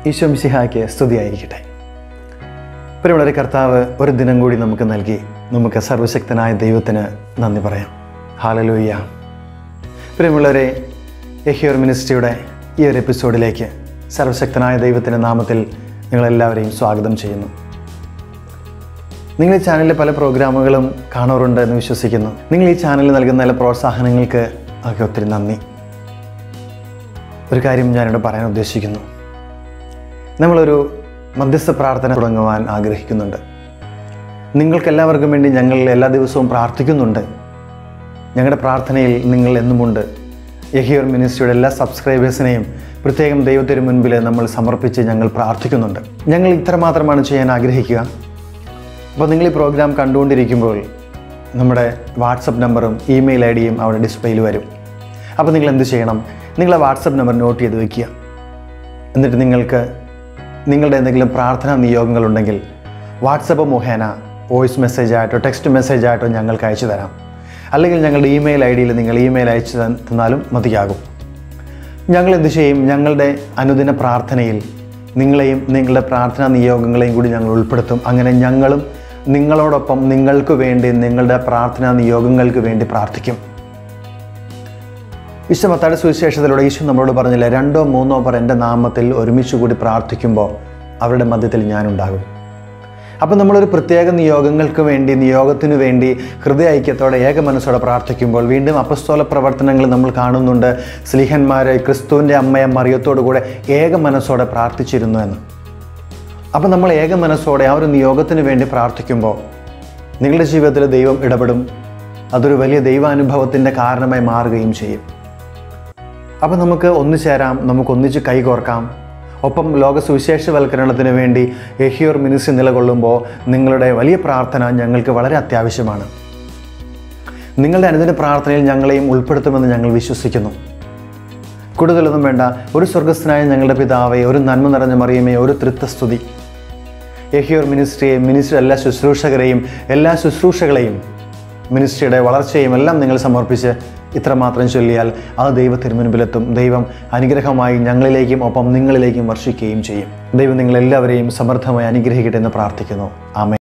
ഈശോ മിശിഹായ്ക്ക് സ്തുതിയായിരിക്കട്ടെ പ്രിയമുള്ളൊരു കർത്താവ് ഒരു ദിനം കൂടി നമുക്ക് നൽകി നമുക്ക് സർവശക്തനായ ദൈവത്തിന് നന്ദി പറയാം ഹാലലൂയ്യ പ്രിയമുള്ളവരെ യഹിയോർ മിനിസ്ട്രിയുടെ ഈ ഒരു എപ്പിസോഡിലേക്ക് സർവശക്തനായ ദൈവത്തിൻ്റെ നാമത്തിൽ നിങ്ങളെല്ലാവരെയും സ്വാഗതം ചെയ്യുന്നു നിങ്ങൾ ഈ ചാനലിലെ പല പ്രോഗ്രാമുകളും കാണാറുണ്ട് എന്ന് വിശ്വസിക്കുന്നു നിങ്ങൾ ഈ ചാനലിൽ നൽകുന്ന എല്ലാ പ്രോത്സാഹനങ്ങൾക്ക് ഒക്കെ ഒത്തിരി നന്ദി ഒരു കാര്യം ഞാനിവിടെ പറയാൻ ഉദ്ദേശിക്കുന്നു നമ്മളൊരു മധ്യസ്ഥ പ്രാർത്ഥന തുടങ്ങുവാൻ ആഗ്രഹിക്കുന്നുണ്ട് നിങ്ങൾക്കെല്ലാവർക്കും വേണ്ടി ഞങ്ങൾ എല്ലാ ദിവസവും പ്രാർത്ഥിക്കുന്നുണ്ട് ഞങ്ങളുടെ പ്രാർത്ഥനയിൽ നിങ്ങൾ എന്നുമുണ്ട് യഹിയോർ മിനിസ്ട്രിയുടെ എല്ലാ സബ്സ്ക്രൈബേഴ്സിനെയും പ്രത്യേകം ദൈവത്തിന് മുൻപിൽ നമ്മൾ സമർപ്പിച്ച് ഞങ്ങൾ പ്രാർത്ഥിക്കുന്നുണ്ട് ഞങ്ങൾ ഇത്രമാത്രമാണ് ചെയ്യാൻ ആഗ്രഹിക്കുക അപ്പോൾ നിങ്ങൾ ഈ പ്രോഗ്രാം കണ്ടുകൊണ്ടിരിക്കുമ്പോൾ നമ്മുടെ വാട്സപ്പ് നമ്പറും ഇമെയിൽ ഐ ഡിയും അവിടെ ഡിസ്പ്ലേയിൽ വരും അപ്പോൾ നിങ്ങൾ എന്ത് ചെയ്യണം നിങ്ങൾ ആ വാട്സപ്പ് നമ്പർ നോട്ട് ചെയ്ത് വയ്ക്കുക എന്നിട്ട് നിങ്ങൾക്ക് നിങ്ങളുടെ എന്തെങ്കിലും പ്രാർത്ഥനാ നിയോഗങ്ങളുണ്ടെങ്കിൽ വാട്സപ്പ് മുഖേന വോയിസ് മെസ്സേജ് ആയിട്ടോ ടെക്സ്റ്റ് മെസ്സേജ് ആയിട്ടോ ഞങ്ങൾക്ക് അയച്ചു തരാം അല്ലെങ്കിൽ ഞങ്ങളുടെ ഇമെയിൽ ഐ ഡിയിൽ നിങ്ങൾ ഇമെയിൽ അയച്ചു തന്നാലും മതിയാകും ഞങ്ങൾ എന്ത് ചെയ്യും ഞങ്ങളുടെ അനുദിന പ്രാർത്ഥനയിൽ നിങ്ങളെയും നിങ്ങളുടെ പ്രാർത്ഥനാ നിയോഗങ്ങളെയും കൂടി ഞങ്ങൾ ഉൾപ്പെടുത്തും അങ്ങനെ ഞങ്ങളും നിങ്ങളോടൊപ്പം നിങ്ങൾക്ക് വേണ്ടി നിങ്ങളുടെ പ്രാർത്ഥനാ നിയോഗങ്ങൾക്ക് വേണ്ടി പ്രാർത്ഥിക്കും വിശ്വമത്താട് സുവിശേഷത്തിലൂടെ ഈശോ നമ്മളോട് പറഞ്ഞില്ല രണ്ടോ മൂന്നോ പേർ എൻ്റെ നാമത്തിൽ ഒരുമിച്ച് കൂടി പ്രാർത്ഥിക്കുമ്പോൾ അവരുടെ മധ്യത്തിൽ ഞാനുണ്ടാകും അപ്പം നമ്മളൊരു പ്രത്യേക നിയോഗങ്ങൾക്ക് വേണ്ടി നിയോഗത്തിനു വേണ്ടി ഹൃദയ ഐക്യത്തോടെ ഏക മനസ്സോടെ പ്രാർത്ഥിക്കുമ്പോൾ വീണ്ടും അപസ്തോല പ്രവർത്തനങ്ങൾ നമ്മൾ കാണുന്നുണ്ട് സ്ലിഹന്മാരെ ക്രിസ്തുവിൻ്റെ അമ്മയെ മറിയത്തോടു കൂടെ ഏക മനസ്സോടെ പ്രാർത്ഥിച്ചിരുന്നു എന്ന് അപ്പം നമ്മൾ ഏക മനസ്സോടെ ആ ഒരു നിയോഗത്തിന് വേണ്ടി പ്രാർത്ഥിക്കുമ്പോൾ നിങ്ങളുടെ ജീവിതത്തിൽ ദൈവം ഇടപെടും അതൊരു വലിയ ദൈവാനുഭവത്തിൻ്റെ കാരണമായി മാറുകയും ചെയ്യും അപ്പം നമുക്ക് ഒന്നു ചേരാം നമുക്ക് ഒന്നിച്ച് കൈകോർക്കാം ഒപ്പം ലോക സുവിശേഷവൽക്കരണത്തിന് വേണ്ടി എഹിയോർ മിനിസ്ട്രി നിലകൊള്ളുമ്പോൾ നിങ്ങളുടെ വലിയ പ്രാർത്ഥന ഞങ്ങൾക്ക് വളരെ അത്യാവശ്യമാണ് നിങ്ങളുടെ അനുദിന പ്രാർത്ഥനയിൽ ഞങ്ങളെയും ഉൾപ്പെടുത്തുമെന്ന് ഞങ്ങൾ വിശ്വസിക്കുന്നു കൂടുതലൊന്നും വേണ്ട ഒരു സ്വർഗസ്ഥനായ ഞങ്ങളുടെ പിതാവെ ഒരു നന്മ നിറഞ്ഞ മറിയമേ ഒരു തൃത്വസ്തുതി യഹിയോർ മിനിസ്ട്രിയെ മിനിസ്ട്രി എല്ലാ ശുശ്രൂഷകരെയും എല്ലാ ശുശ്രൂഷകളെയും മിനിസ്ട്രിയുടെ വളർച്ചയും എല്ലാം നിങ്ങൾ സമർപ്പിച്ച് ഇത്രമാത്രം ചൊല്ലിയാൽ അത് ദൈവ തിരുമുൻപിലെത്തും ദൈവം അനുഗ്രഹമായി ഞങ്ങളിലേക്കും ഒപ്പം നിങ്ങളിലേക്കും വർഷിക്കുകയും ചെയ്യും ദൈവം നിങ്ങളെല്ലാവരെയും സമർത്ഥമായി അനുഗ്രഹിക്കട്ടെ എന്ന് പ്രാർത്ഥിക്കുന്നു ആമേ